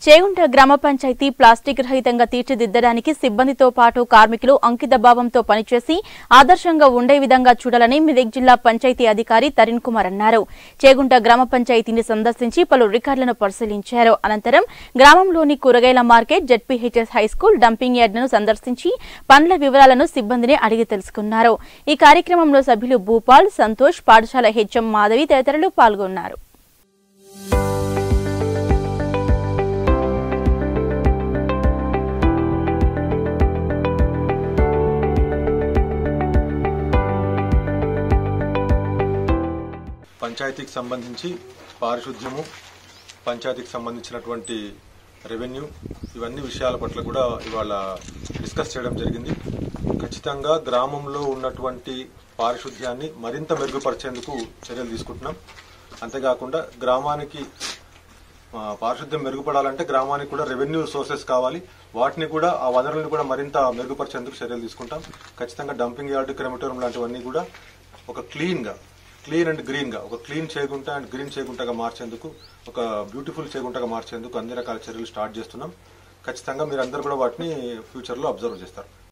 చేగుంట గ్రామ పంచాయతీ ప్లాస్టిక్ రహితంగా తీర్చిదిద్దడానికి సిబ్బందితో పాటు కార్మికులు అంకితభావంతో పనిచేసి ఆదర్శంగా ఉండే విధంగా చూడాలని మెదక్ జిల్లా పంచాయతీ అధికారి తరుణ్ కుమార్ అన్నారు చేగుంట గ్రామ పంచాయతీని సందర్శించి పలు రికార్డులను పరిశీలించారు అనంతరం గ్రామంలోని కూరగాయల మార్కెట్ జెడ్పీహెచ్ఎస్ హైస్కూల్ డంపింగ్ యార్డును సందర్శించి పనుల వివరాలను సిబ్బందిని అడిగి తెలుసుకున్నారు ఈ కార్యక్రమంలో సభ్యులు భూపాల్ సంతోష్ పాఠశాల హెచ్ఎం మాధవి తదితరులు పాల్గొన్నారు పంచాయతీకి సంబంధించి పారిశుద్ధ్యము పంచాయతీకి సంబంధించినటువంటి రెవెన్యూ ఇవన్నీ విషయాల పట్ల కూడా ఇవాళ డిస్కస్ చేయడం జరిగింది ఖచ్చితంగా గ్రామంలో ఉన్నటువంటి పారిశుద్ధ్యాన్ని మరింత మెరుగుపరిచేందుకు చర్యలు తీసుకుంటున్నాం అంతేకాకుండా గ్రామానికి ఆ, పారిశుద్ధ్యం మెరుగుపడాలంటే గ్రామానికి కూడా రెవెన్యూ సోర్సెస్ కావాలి వాటిని కూడా ఆ వనరులను కూడా మరింత మెరుగుపరిచేందుకు చర్యలు తీసుకుంటాం ఖచ్చితంగా డంపింగ్ యార్డు క్రెమటోరియం లాంటివన్నీ కూడా ఒక క్లీన్ గా క్లీన్ అండ్ గ్రీన్ గా ఒక క్లీన్ చేయగుంట అండ్ గ్రీన్ చేయగుంటగా మార్చేందుకు ఒక బ్యూటిఫుల్ చేయగుంటగా మార్చేందుకు అన్ని రకాల చర్యలు స్టార్ట్ చేస్తున్నాం ఖచ్చితంగా మీరందరూ కూడా వాటిని ఫ్యూచర్ లో అబ్జర్వ్ చేస్తారు